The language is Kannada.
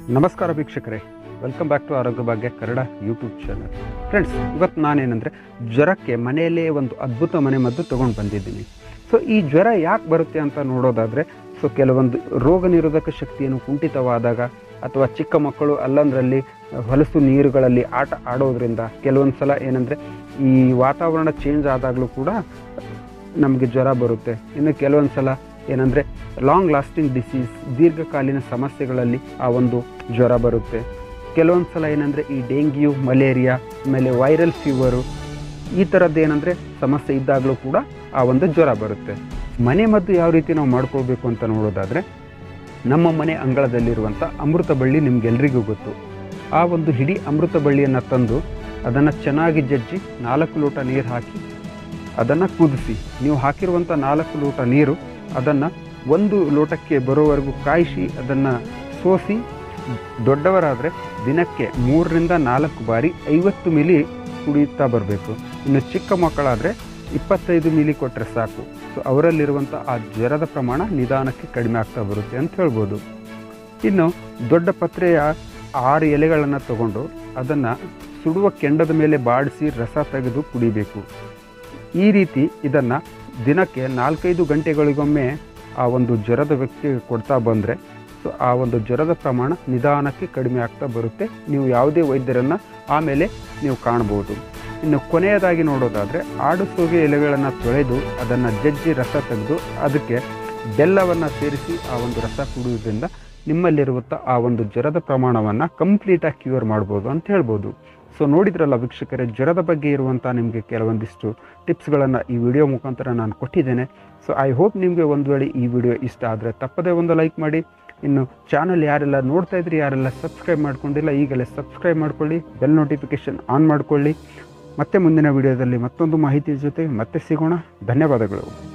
ನಮಸ್ಕಾರ ವೀಕ್ಷಕರೇ ವೆಲ್ಕಮ್ ಬ್ಯಾಕ್ ಟು ಆರೋಗ್ಯ ಭಾಗ್ಯ ಕನ್ನಡ ಯೂಟ್ಯೂಬ್ ಚಾನಲ್ ಫ್ರೆಂಡ್ಸ್ ಇವತ್ತು ನಾನೇನೆಂದರೆ ಜ್ವರಕ್ಕೆ ಮನೆಯಲ್ಲೇ ಒಂದು ಅದ್ಭುತ ಮನೆ ಮದ್ದು ತೊಗೊಂಡು ಬಂದಿದ್ದೀನಿ ಸೊ ಈ ಜ್ವರ ಯಾಕೆ ಬರುತ್ತೆ ಅಂತ ನೋಡೋದಾದರೆ ಸೊ ಕೆಲವೊಂದು ರೋಗ ನಿರೋಧಕ ಶಕ್ತಿಯನ್ನು ಕುಂಠಿತವಾದಾಗ ಅಥವಾ ಚಿಕ್ಕ ಮಕ್ಕಳು ಅಲ್ಲಂದ್ರಲ್ಲಿ ಹೊಲಸು ನೀರುಗಳಲ್ಲಿ ಆಟ ಆಡೋದ್ರಿಂದ ಕೆಲವೊಂದು ಸಲ ಏನಂದರೆ ಈ ವಾತಾವರಣ ಚೇಂಜ್ ಆದಾಗಲೂ ಕೂಡ ನಮಗೆ ಜ್ವರ ಬರುತ್ತೆ ಇನ್ನು ಕೆಲವೊಂದು ಸಲ ಏನಂದರೆ ಲಾಂಗ್ ಲಾಸ್ಟಿಂಗ್ ಡಿಸೀಸ್ ದೀರ್ಘಕಾಲೀನ ಸಮಸ್ಯೆಗಳಲ್ಲಿ ಆ ಒಂದು ಜ್ವರ ಬರುತ್ತೆ ಕೆಲವೊಂದು ಸಲ ಏನಂದರೆ ಈ ಡೆಂಗ್ಯೂ ಮಲೇರಿಯಾ ಆಮೇಲೆ ವೈರಲ್ ಫೀವರು ಈ ಥರದ್ದು ಏನಂದರೆ ಸಮಸ್ಯೆ ಇದ್ದಾಗಲೂ ಕೂಡ ಆ ಒಂದು ಜ್ವರ ಬರುತ್ತೆ ಮನೆ ಮದ್ದು ಯಾವ ರೀತಿ ನಾವು ಮಾಡ್ಕೊಳ್ಬೇಕು ಅಂತ ನೋಡೋದಾದರೆ ನಮ್ಮ ಮನೆ ಅಂಗಳದಲ್ಲಿರುವಂಥ ಅಮೃತ ಬಳ್ಳಿ ನಿಮ್ಗೆಲ್ರಿಗೂ ಗೊತ್ತು ಆ ಒಂದು ಹಿಡಿ ಅಮೃತ ಬಳ್ಳಿಯನ್ನು ತಂದು ಅದನ್ನು ಚೆನ್ನಾಗಿ ಜಜ್ಜಿ ನಾಲ್ಕು ಲೋಟ ನೀರು ಹಾಕಿ ಅದನ್ನು ಕುದಿಸಿ ನೀವು ಹಾಕಿರುವಂಥ ನಾಲ್ಕು ಲೋಟ ನೀರು ಅದನ್ನು ಒಂದು ಲೋಟಕ್ಕೆ ಬರೋವರೆಗೂ ಕಾಯಿಸಿ ಅದನ್ನು ಸೋಸಿ ದೊಡ್ಡವರಾದರೆ ದಿನಕ್ಕೆ ಮೂರರಿಂದ ನಾಲ್ಕು ಬಾರಿ ಐವತ್ತು ಮಿಲಿ ಕುಡಿಯುತ್ತಾ ಬರಬೇಕು ಇನ್ನು ಚಿಕ್ಕ ಮಕ್ಕಳಾದರೆ ಇಪ್ಪತ್ತೈದು ಮಿಲಿ ಕೊಟ್ಟರೆ ಸಾಕು ಸೊ ಅವರಲ್ಲಿರುವಂಥ ಆ ಜ್ವರದ ಪ್ರಮಾಣ ನಿಧಾನಕ್ಕೆ ಕಡಿಮೆ ಆಗ್ತಾ ಬರುತ್ತೆ ಅಂತ ಹೇಳ್ಬೋದು ಇನ್ನು ದೊಡ್ಡ ಪತ್ರೆಯ ಆರು ಎಲೆಗಳನ್ನು ತಗೊಂಡು ಅದನ್ನು ಸುಡುವ ಕೆಂಡದ ಮೇಲೆ ಬಾಡಿಸಿ ರಸ ತೆಗೆದು ಕುಡಿಬೇಕು ಈ ರೀತಿ ಇದನ್ನು ದಿನಕ್ಕೆ ನಾಲ್ಕೈದು ಗಂಟೆಗಳಿಗೊಮ್ಮೆ ಆ ಒಂದು ಜ್ವರದ ವ್ಯಕ್ತಿಗೆ ಕೊಡ್ತಾ ಬಂದರೆ ಸೊ ಆ ಒಂದು ಜ್ವರದ ಪ್ರಮಾಣ ನಿಧಾನಕ್ಕೆ ಕಡಿಮೆ ಆಗ್ತಾ ಬರುತ್ತೆ ನೀವು ಯಾವುದೇ ವೈದ್ಯರನ್ನು ಆಮೇಲೆ ನೀವು ಕಾಣ್ಬೋದು ಇನ್ನು ಕೊನೆಯದಾಗಿ ನೋಡೋದಾದರೆ ಆಡು ಸೋಗೆ ಎಲೆಗಳನ್ನು ತೊಳೆದು ಅದನ್ನು ಜಜ್ಜಿ ರಸ ತೆಗೆದು ಅದಕ್ಕೆ ಬೆಲ್ಲವನ್ನು ಸೇರಿಸಿ ಆ ಒಂದು ರಸ ಕುಡಿಯೋದ್ರಿಂದ ನಿಮ್ಮಲ್ಲಿರುವಂಥ ಆ ಒಂದು ಜ್ವರದ ಪ್ರಮಾಣವನ್ನು ಕಂಪ್ಲೀಟಾಗಿ ಕ್ಯೂರ್ ಮಾಡ್ಬೋದು ಅಂತ ಹೇಳ್ಬೋದು ಸೊ ನೋಡಿದ್ರಲ್ಲ ವೀಕ್ಷಕರೇ ಜ್ವರದ ಬಗ್ಗೆ ಇರುವಂಥ ನಿಮಗೆ ಕೆಲವೊಂದಿಷ್ಟು ಟಿಪ್ಸ್ಗಳನ್ನು ಈ ವಿಡಿಯೋ ಮುಖಾಂತರ ನಾನು ಕೊಟ್ಟಿದ್ದೇನೆ ಸೊ ಐ ಹೋಪ್ ನಿಮಗೆ ಒಂದು ವೇಳೆ ಈ ವಿಡಿಯೋ ಇಷ್ಟ ಆದರೆ ತಪ್ಪದೇ ಒಂದು ಲೈಕ್ ಮಾಡಿ ಇನ್ನು ಚಾನಲ್ ಯಾರೆಲ್ಲ ನೋಡ್ತಾ ಇದ್ರಿ ಯಾರೆಲ್ಲ ಸಬ್ಸ್ಕ್ರೈಬ್ ಮಾಡ್ಕೊಂಡಿಲ್ಲ ಈಗಲೇ ಸಬ್ಸ್ಕ್ರೈಬ್ ಮಾಡ್ಕೊಳ್ಳಿ ಬೆಲ್ ನೋಟಿಫಿಕೇಷನ್ ಆನ್ ಮಾಡ್ಕೊಳ್ಳಿ ಮತ್ತೆ ಮುಂದಿನ ವಿಡಿಯೋದಲ್ಲಿ ಮತ್ತೊಂದು ಮಾಹಿತಿ ಜೊತೆ ಮತ್ತೆ ಸಿಗೋಣ ಧನ್ಯವಾದಗಳು